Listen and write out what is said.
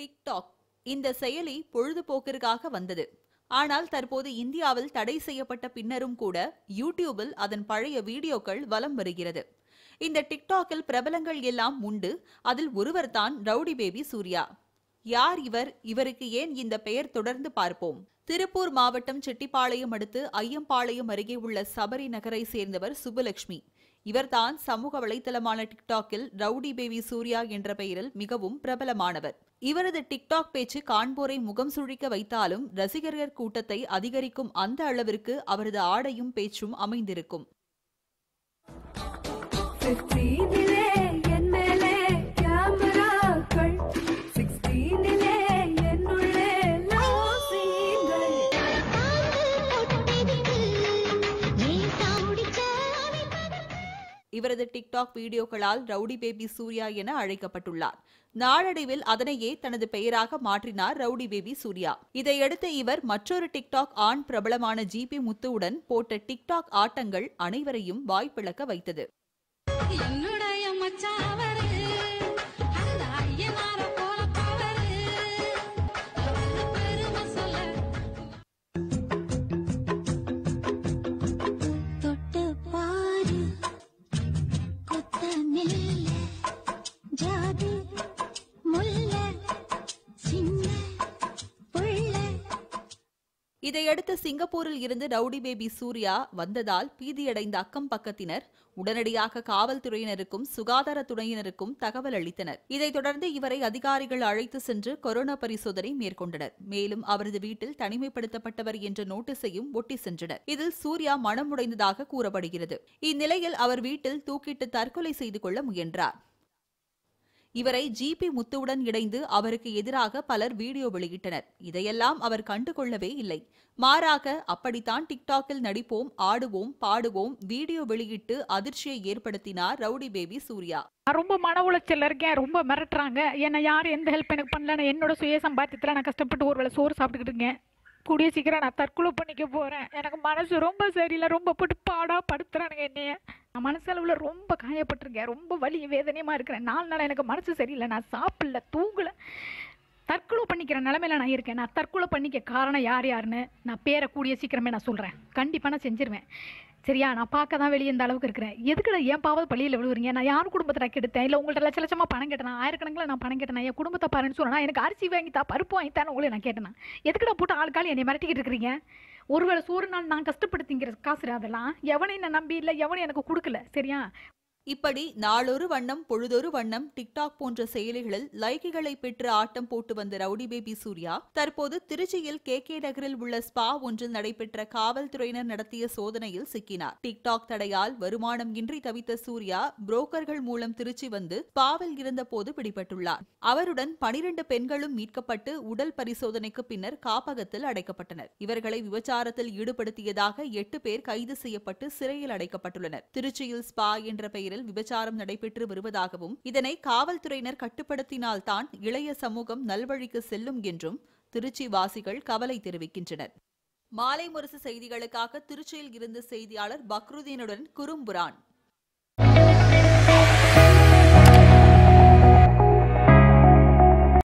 TikTok இந்த செயலி பொழுதுபோக்கிற்காக வந்தது ஆனால் தற்போது இந்தியாவில் தடை செய்யப்பட்ட பின்னரும் கூட யூடியூபில் அதன் பழைய வீடியோக்கள் வலம் வருகிறது இந்த டிக்டாக்கில் பிரபலங்கள் எல்லாம் உண்டு அதில் ஒருவர்தான் ரவுடி பேபி சூர்யா யார் இவர் இவருக்கு ஏன் இந்த பெயர் தொடர்ந்து பார்ப்போம் திருப்பூர் மாவட்டம் செட்டிப்பாளையம் அடுத்து ஐயம்பாளையம் அருகே உள்ள சபரி நகரை சேர்ந்தவர் சுப்புலட்சுமி இவர்தான் சமூக வலைதளமான டிக்டாக்கில் ரவுடி பேபி சூர்யா என்ற பெயரில் மிகவும் பிரபலமானவர் இவரது டிக்டாக் பேச்சு காண்போரை முகம் சுழிக்க வைத்தாலும் ரசிகர்கள் கூட்டத்தை அதிகரிக்கும் அந்த அளவிற்கு அவரது ஆடையும் பேச்சும் அமைந்திருக்கும் ஃபிஃப்டீனிலே என் மேலே கேமராக்கள் சிக்ஸ்டீனிலே என்னுள்ளே லவ் சீன்கள் இவரது டிக்டாக் வீடியோக்களால் ரவுடி பேபி சூர்யா என அழைக்கப்பட்டுள்ளார் நாளடைவில் அதனையே தனது பெயராக மாற்றினார் ரவுடி பேபி சூர்யா இதையடுத்து இவர் மற்றொரு டிக்டாக் ஆண் பிரபலமான ஜிபி முத்துவுடன் போட்ட டிக்டாக் ஆட்டங்கள் அனைவரையும் வாய்ப்பிழக்க வைத்தது என்னுடைய மச்சான் அவரு அந்த ஐயனார போல பவரு அவரு பெருமை சொல்ல தொட்டு பாரு கொத்த நெல்ல ஜாதி முல்ல சின்ன புள்ள இதையடுத்து சிங்கப்பூரில் இருந்து ரவுடி பேபி சூர்யா வந்ததால் பீதியடைந்த அக்கம் பக்கத்தினர் உடனடியாக காவல்துறையினருக்கும் சுகாதாரத்துறையினருக்கும் தகவல் அளித்தனர் இதைத் தொடர்ந்து இவரை அதிகாரிகள் அழைத்து சென்று கொரோனா பரிசோதனை மேற்கொண்டனர் மேலும் அவரது வீட்டில் தனிமைப்படுத்தப்பட்டவர் என்ற நோட்டீஸையும் ஒட்டி சென்றனர் இதில் சூர்யா மனமுடைந்ததாக கூறப்படுகிறது இந்நிலையில் அவர் வீட்டில் தூக்கிட்டு தற்கொலை செய்து கொள்ள முயன்றார் இவரை ஜிபி முத்துவுடன் இணைந்து அவருக்கு எதிராக பலர் வீடியோ வெளியிட்டனர் இதையெல்லாம் அவர் கண்டுகொள்ளவே இல்லை மாறாக அப்படித்தான் டிக்டாக்கில் நடிப்போம் ஆடுவோம் பாடுவோம் வீடியோ வெளியிட்டு அதிர்ச்சியை ஏற்படுத்தினார் ரவுடி பேபி சூர்யா நான் ரொம்ப மன உளைச்சல்ல இருக்கேன் ரொம்ப மிரட்டுறாங்க என்னை யாரும் எந்த ஹெல்ப் எனக்கு பண்ணல நான் என்னோட சுய சம்பாத்தியத்தில் நான் கஷ்டப்பட்டு ஒரு வேளை சோறு சாப்பிட்டுக்கிட்டு இருக்கேன் கூடிய சீக்கிரம் நான் தற்கொலை பண்ணிக்க போகிறேன் எனக்கு மனசு ரொம்ப சரியில்லை ரொம்ப போட்டு பாடா படுத்துறானுங்க என்னைய நான் மனசளவில் ரொம்ப காயப்பட்டிருக்கேன் ரொம்ப வலி வேதனையமாக இருக்கிறேன் நாலு நாள் எனக்கு மனசு சரியில்லை நான் சாப்பிடல தூங்கலை தற்கொலை பண்ணிக்கிற நிலமையில நான் இருக்கேன் நான் தற்கொலை பண்ணிக்க காரணம் யார் யாருன்னு நான் பேரை கூடிய சீக்கிரமே நான் சொல்கிறேன் கண்டிப்பாக நான் செஞ்சிருவேன் சரியா நான் பார்க்க தான் வெளியே இந்த அளவுக்கு இருக்கிறேன் எதுக்கு ஏன் பாவது பள்ளியில் விழுவுறீங்க நான் யார் குடும்பத்தை நான் கெடுத்தேன் இல்லை உங்கள்ட்ட லட்ச லட்சமாக பணம் கேட்டேன் ஆயிரக்கணக்கில் நான் பணம் கேட்டேன் என் குடும்பத்தை பாருன்னு சொன்னா எனக்கு அரிசி வாங்கி தா பருப்பு வாங்கி தானே உங்களை நான் கேட்டேன் எதுக்குடா போட்டு ஆளுக்கால் என்னை மிரட்டிக்கிட்டு இருக்கிறீங்க ஒருவேளை சோறு நாள் நான் கஷ்டப்படுத்திங்கிற காசு அதெல்லாம் எவனையும் நான் நம்பி இல்லை எவனையும் எனக்கு கொடுக்கல சரியா இப்படி நாளொரு வண்ணம் பொழுதொரு வண்ணம் டிக்டாக் போன்ற செயலிகளில் லைக்குகளை பெற்று ஆட்டம் போட்டு வந்த ரவுடி பேபி சூர்யா தற்போது திருச்சியில் கே கே நகரில் உள்ள ஸ்பா ஒன்றில் நடைபெற்ற காவல்துறையினர் நடத்திய சோதனையில் சிக்கினார் டிக்டாக் தடையால் வருமானம் இன்றி தவித்த சூர்யா புரோக்கர்கள் மூலம் திருச்சி வந்து ஸ்பாவில் இருந்தபோது பிடிபட்டுள்ளார் அவருடன் பனிரெண்டு பெண்களும் மீட்கப்பட்டு உடல் பரிசோதனைக்கு பின்னர் காப்பகத்தில் அடைக்கப்பட்டனர் இவர்களை விபச்சாரத்தில் ஈடுபடுத்தியதாக எட்டு பேர் கைது செய்யப்பட்டு சிறையில் அடைக்கப்பட்டுள்ளனர் திருச்சியில் ஸ்பா என்ற பெயரில் விபச்சாரம் நடைபெற்று வருவதாகவும் இதனை காவல்துறையினர் கட்டுப்படுத்தினால்தான் இளைய சமூகம் நல்வழிக்கு செல்லும் என்றும் திருச்சி வாசிகள் கவலை தெரிவிக்கின்றனர் மாலை முரசு செய்திகளுக்காக திருச்சியில் இருந்து செய்தியாளர் பக்ருதீனுடன் குறும்புரான்